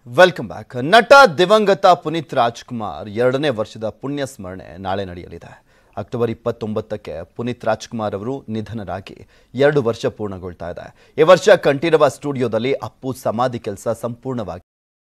welcome back ನಟ ದಿವಂಗತ ಪುನೀತ್ ರಾಜ್ಕುಮಾರ್ ಎರಡನೇ ವರ್ಷದ ಪುಣ್ಯ ಸ್ಮರಣೆ ನಾಳೆ ನಡೆಯಲಿದೆ ಅಕ್ಟೋಬರ್ ಇಪ್ಪತ್ತೊಂಬತ್ತಕ್ಕೆ ಪುನೀತ್ ರಾಜ್ಕುಮಾರ್ ಅವರು ನಿಧನರಾಗಿ ಎರಡು ವರ್ಷ ಪೂರ್ಣಗೊಳ್ತಾ ಇದೆ ಈ ವರ್ಷ ಕಂಠೀರವ ಸ್ಟುಡಿಯೋದಲ್ಲಿ ಅಪ್ಪು ಸಮಾಧಿ ಕೆಲಸ ಸಂಪೂರ್ಣವಾಗಿ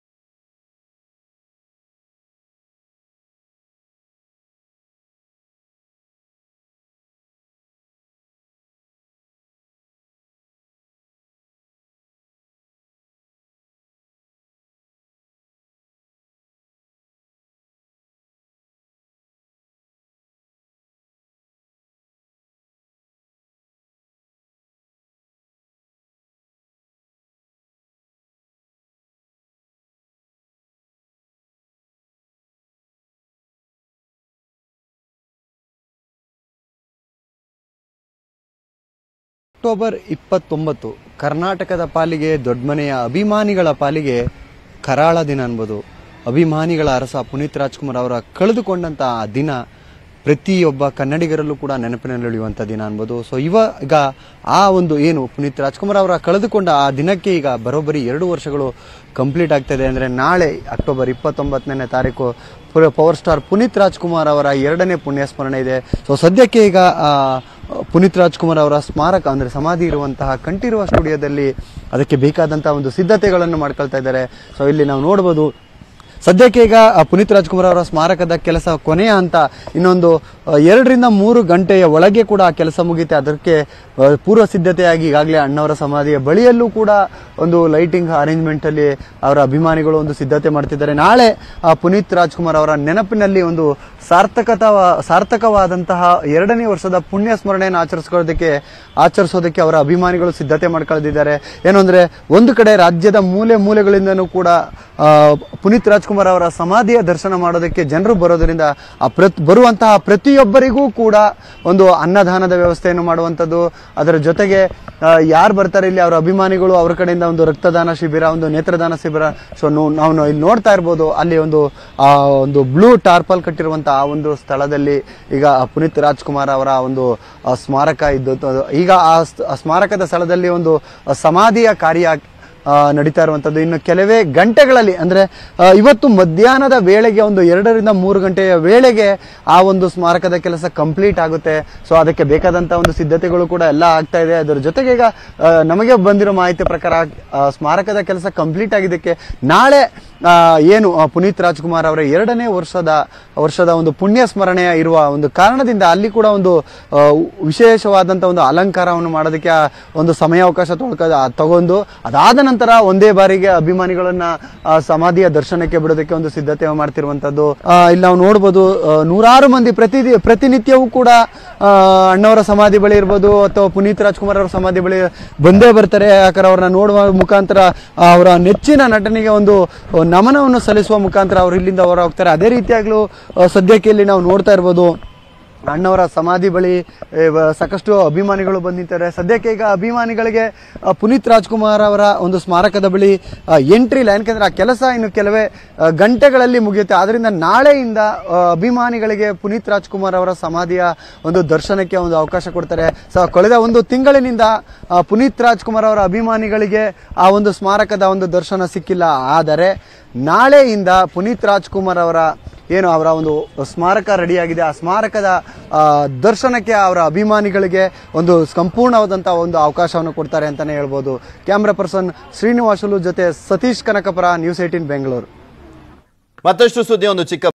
ಅಕ್ಟೋಬರ್ ಇಪ್ಪತ್ತೊಂಬತ್ತು ಕರ್ನಾಟಕದ ಪಾಲಿಗೆ ದೊಡ್ಡಮನೆಯ ಅಭಿಮಾನಿಗಳ ಪಾಲಿಗೆ ಕರಾಳ ದಿನ ಅನ್ಬೋದು ಅಭಿಮಾನಿಗಳ ಅರಸ ಪುನೀತ್ ರಾಜ್ಕುಮಾರ್ ಅವರ ಕಳೆದುಕೊಂಡಂತ ಆ ದಿನ ಪ್ರತಿಯೊಬ್ಬ ಕನ್ನಡಿಗರಲ್ಲೂ ಕೂಡ ನೆನಪಿನಲ್ಲಿಯುವಂಥ ದಿನ ಅನ್ಬೋದು ಸೊ ಇವಾಗ ಆ ಒಂದು ಏನು ಪುನೀತ್ ರಾಜ್ಕುಮಾರ್ ಅವರ ಕಳೆದುಕೊಂಡ ಆ ದಿನಕ್ಕೆ ಈಗ ಬರೋಬ್ಬರಿ ಎರಡು ವರ್ಷಗಳು ಕಂಪ್ಲೀಟ್ ಆಗ್ತದೆ ಅಂದರೆ ನಾಳೆ ಅಕ್ಟೋಬರ್ ಇಪ್ಪತ್ತೊಂಬತ್ತನೇ ತಾರೀಕು ಪುರ- ಪವರ್ ಸ್ಟಾರ್ ಪುನೀತ್ ರಾಜ್ಕುಮಾರ್ ಅವರ ಎರಡನೇ ಪುಣ್ಯಸ್ಮರಣೆ ಇದೆ ಸೊ ಸದ್ಯಕ್ಕೆ ಈಗ ಆ, ಪುನೀತ್ ರಾಜ್ಕುಮಾರ್ ಅವರ ಸ್ಮಾರಕ ಅಂದ್ರೆ ಸಮಾಧಿ ಇರುವಂತಹ ಕಂಠೀರುವ ಸ್ಟುಡಿಯೋದಲ್ಲಿ ಅದಕ್ಕೆ ಬೇಕಾದಂತಹ ಒಂದು ಸಿದ್ಧತೆಗಳನ್ನು ಮಾಡ್ಕೊಳ್ತಾ ಇದ್ದಾರೆ ಸೊ ಇಲ್ಲಿ ನಾವು ನೋಡಬಹುದು ಸದ್ಯಕ್ಕೆ ಈಗ ಆ ಪುನೀತ್ ರಾಜ್ಕುಮಾರ್ ಅವರ ಸ್ಮಾರಕದ ಕೆಲಸ ಕೊನೆಯ ಹಂತ ಇನ್ನೊಂದು ಆ, ಎರಡರಿಂದ ಮೂರು ಗಂಟೆಯ ಒಳಗೆ ಕೂಡ ಆ ಕೆಲಸ ಮುಗಿತೆ ಅದಕ್ಕೆ ಆ, ಪೂರ್ವ ಸಿದ್ಧತೆಯಾಗಿ ಈಗಾಗಲೇ ಅಣ್ಣವರ ಸಮಾಧಿಯ ಬಳಿಯಲ್ಲೂ ಕೂಡ ಒಂದು ಲೈಟಿಂಗ್ ಅರೇಂಜ್ಮೆಂಟ್ ಅಲ್ಲಿ ಅವರ ಅಭಿಮಾನಿಗಳು ಒಂದು ಸಿದ್ಧತೆ ಮಾಡ್ತಿದ್ದಾರೆ ನಾಳೆ ಆ, ಪುನೀತ್ ರಾಜ್ಕುಮಾರ್ ಅವರ ನೆನಪಿನಲ್ಲಿ ಒಂದು ಸಾರ್ಥಕತ ಸಾರ್ಥಕವಾದಂತಹ ಎರಡನೇ ವರ್ಷದ ಪುಣ್ಯ ಸ್ಮರಣೆಯನ್ನು ಆಚರಿಸ್ಕೊಳ್ಳೋದಕ್ಕೆ ಆಚರಿಸೋದಕ್ಕೆ ಅವರ ಅಭಿಮಾನಿಗಳು ಸಿದ್ಧತೆ ಮಾಡ್ಕೊಳ್ದಿದ್ದಾರೆ ಏನು ಅಂದ್ರೆ ಒಂದು ಕಡೆ ರಾಜ್ಯದ ಮೂಲೆ ಮೂಲೆಗಳಿಂದನೂ ಕೂಡ ಆ, ಪುನೀತ್ ರಾಜ್ಕುಮಾರ್ ಅವರ ಸಮಾಧಿಯ ದರ್ಶನ ಮಾಡೋದಕ್ಕೆ ಜನರು ಬರೋದರಿಂದ ಆ ಪ್ರತ್ ಬರುವಂತಹ ಪ್ರತಿಯೊಬ್ಬರಿಗೂ ಕೂಡ ಒಂದು ಅನ್ನದಾನದ ವ್ಯವಸ್ಥೆಯನ್ನು ಮಾಡುವಂಥದ್ದು ಅದರ ಜೊತೆಗೆ ಯಾರು ಬರ್ತಾರೆ ಇಲ್ಲಿ ಅವರ ಅಭಿಮಾನಿಗಳು ಅವರ ಕಡೆಯಿಂದ ಒಂದು ರಕ್ತದಾನ ಶಿಬಿರ ಒಂದು ನೇತ್ರದಾನ ಶಿಬಿರ ಸೊ ನಾವು ಇಲ್ಲಿ ನೋಡ್ತಾ ಇರ್ಬೋದು ಅಲ್ಲಿ ಒಂದು ಆ ಒಂದು ಬ್ಲೂ ಟಾರ್ಪಲ್ ಕಟ್ಟಿರುವಂತಹ ಆ ಒಂದು ಸ್ಥಳದಲ್ಲಿ ಈಗ ಪುನೀತ್ ರಾಜ್ಕುಮಾರ್ ಅವರ ಒಂದು ಆ, ಸ್ಮಾರಕ ಇದ್ದು ಈಗ ಆ ಸ್- ಆ ಸ್ಮಾರಕದ ಸ್ಥಳದಲ್ಲಿ ಒಂದು ಆ, ಸಮಾಧಿಯ ಕಾರ್ಯ ಆ, ನಡೀತಾ ಇರುವಂತದ್ದು ಇನ್ನು ಕೆಲವೇ ಗಂಟೆಗಳಲ್ಲಿ ಅಂದ್ರೆ ಆ, ಇವತ್ತು ಮಧ್ಯಾಹ್ನದ ವೇಳೆಗೆ ಒಂದು ಎರಡರಿಂದ ಮೂರು ಗಂಟೆಯ ವೇಳೆಗೆ ಆ ಒಂದು ಸ್ಮಾರಕದ ಕೆಲಸ ಕಂಪ್ಲೀಟ್ ಆಗುತ್ತೆ ಸೊ ಅದಕ್ಕೆ ಬೇಕಾದಂತ ಒಂದು ಸಿದ್ಧತೆಗಳು ಕೂಡ ಎಲ್ಲ ಆಗ್ತಾ ಇದೆ ಅದರ ಜೊತೆಗೆ ಈಗ ಆ, ನಮಗೆ ಬಂದಿರೋ ಮಾಹಿತಿ ಪ್ರಕಾರ ಆ, ಸ್ಮಾರಕದ ಕೆಲಸ ಕಂಪ್ಲೀಟ್ ಆಗಿದ್ದಕ್ಕೆ ನಾಳೆ ಆ, ಏನು ಆ, ಪುನೀತ್ ರಾಜ್ಕುಮಾರ್ ಅವರ ಎರಡನೇ ವರ್ಷದ ವರ್ಷದ ಒಂದು ಪುಣ್ಯ ಸ್ಮರಣೆಯ ಇರುವ ಒಂದು ಕಾರಣದಿಂದ ಅಲ್ಲಿ ಕೂಡ ಒಂದು ಆ, ವಿಶೇಷವಾದಂತ ಒಂದು ಅಲಂಕಾರವನ್ನು ಮಾಡೋದಕ್ಕೆ ಆ ಒಂದು ಸಮಯಾವಕಾಶ ತೊಳ್ಕ ತಗೊಂಡು ಅದಾದ ನಂತರ ಒಂದೇ ಬಾರಿಗೆ ಅಭಿಮಾನಿಗಳನ್ನ ಆ, ಸಮಾಧಿಯ ದರ್ಶನಕ್ಕೆ ಬಿಡೋದಕ್ಕೆ ಒಂದು ಸಿದ್ಧತೆ ಮಾಡ್ತಿರುವಂತದ್ದು ಆ, ಇಲ್ಲಿ ನಾವು ನೋಡ್ಬೋದು ಆ, ನೂರಾರು ಮಂದಿ ಪ್ರತಿ ಪ್ರತಿನಿತ್ಯವೂ ಕೂಡ ಆ, ಅಣ್ಣವರ ಸಮಾಧಿ ಬಳಿ ಇರ್ಬೋದು ಅಥವಾ ಪುನೀತ್ ರಾಜ್ಕುಮಾರ್ ಅವರ ಸಮಾಧಿ ಬಳಿ ಬಂದೇ ಬರ್ತಾರೆ ಯಾಕಂದ್ರೆ ಅವ್ರನ್ನ ನೋಡುವ ಮುಖಾಂತರ ಆ, ಅವರ ನೆಚ್ಚಿನ ನಟನಿಗೆ ಒಂದು ನಮನವನ್ನು ಸಲ್ಲಿಸುವ ಮುಖಾಂತರ ಅವ್ರು ಇಲ್ಲಿಂದ ಹೊರ ಹೋಗ್ತಾರೆ ಅದೇ ರೀತಿಯಾಗ್ಲೂ ಆ, ಸದ್ಯಕ್ಕೆ ಇಲ್ಲಿ ನಾವು ನೋಡ್ತಾ ಇರ್ಬೋದು ಅಣ್ಣವರ ಸಮಾಧಿ ಬಳಿ ಏ, ವ- ಸಾಕಷ್ಟು ಅಭಿಮಾನಿಗಳು ಬಂದಿದ್ದಾರೆ ಸದ್ಯಕ್ಕೆ ಈಗ ಅಭಿಮಾನಿಗಳಿಗೆ ಆ, ಪುನೀತ್ ರಾಜ್ಕುಮಾರ್ ಅವರ ಒಂದು ಸ್ಮಾರಕದ ಬಳಿ ಎಂಟ್ರಿ ಇಲ್ಲ ಯಾಕಂದ್ರೆ ಆ ಕೆಲಸ ಇನ್ನು ಕೆಲವೇ ಆ, ಗಂಟೆಗಳಲ್ಲಿ ಮುಗಿಯುತ್ತೆ ಆದ್ರಿಂದ ನಾಳೆಯಿಂದ ಆ, ಅಭಿಮಾನಿಗಳಿಗೆ ಪುನೀತ್ ರಾಜ್ಕುಮಾರ್ ಅವರ ಸಮಾಧಿಯ ಒಂದು ದರ್ಶನಕ್ಕೆ ಒಂದು ಅವಕಾಶ ಕೊಡ್ತಾರೆ ಸೊ ಕಳೆದ ಒಂದು ತಿಂಗಳಿನಿಂದ ಆ, ಪುನೀತ್ ರಾಜ್ಕುಮಾರ್ ಅವರ ಅಭಿಮಾನಿಗಳಿಗೆ ಆ ಒಂದು ಸ್ಮಾರಕದ ಒಂದು ದರ್ಶನ ಸಿಕ್ಕಿಲ್ಲ ಆದರೆ ನಾಳೆಯಿಂದ ಪುನೀತ್ ರಾಜ್ಕುಮಾರ್ ಅವರ ಏನು ಅವರ ಒಂದು ಸ್ಮಾರಕ ರೆಡಿಯಾಗಿದೆ ಆ ಸ್ಮಾರಕದ ಆ, ದರ್ಶನಕ್ಕೆ ಅವರ ಅಭಿಮಾನಿಗಳಿಗೆ ಒಂದು ಸಂಪೂರ್ಣವಾದಂತಹ ಒಂದು ಅವಕಾಶವನ್ನು ಕೊಡ್ತಾರೆ ಅಂತಾನೆ ಹೇಳ್ಬೋದು ಕ್ಯಾಮ್ರಾ ಪರ್ಸನ್ ಶ್ರೀನಿವಾಸುಲು ಜೊತೆ ಸತೀಶ್ ಕನಕಪುರ ನ್ಯೂಸ್ ಏಟೀನ್ ಬೆಂಗಳೂರು ಮತ್ತಷ್ಟು ಸುದ್ದಿ ಒಂದು ಚಿಕ್ಕ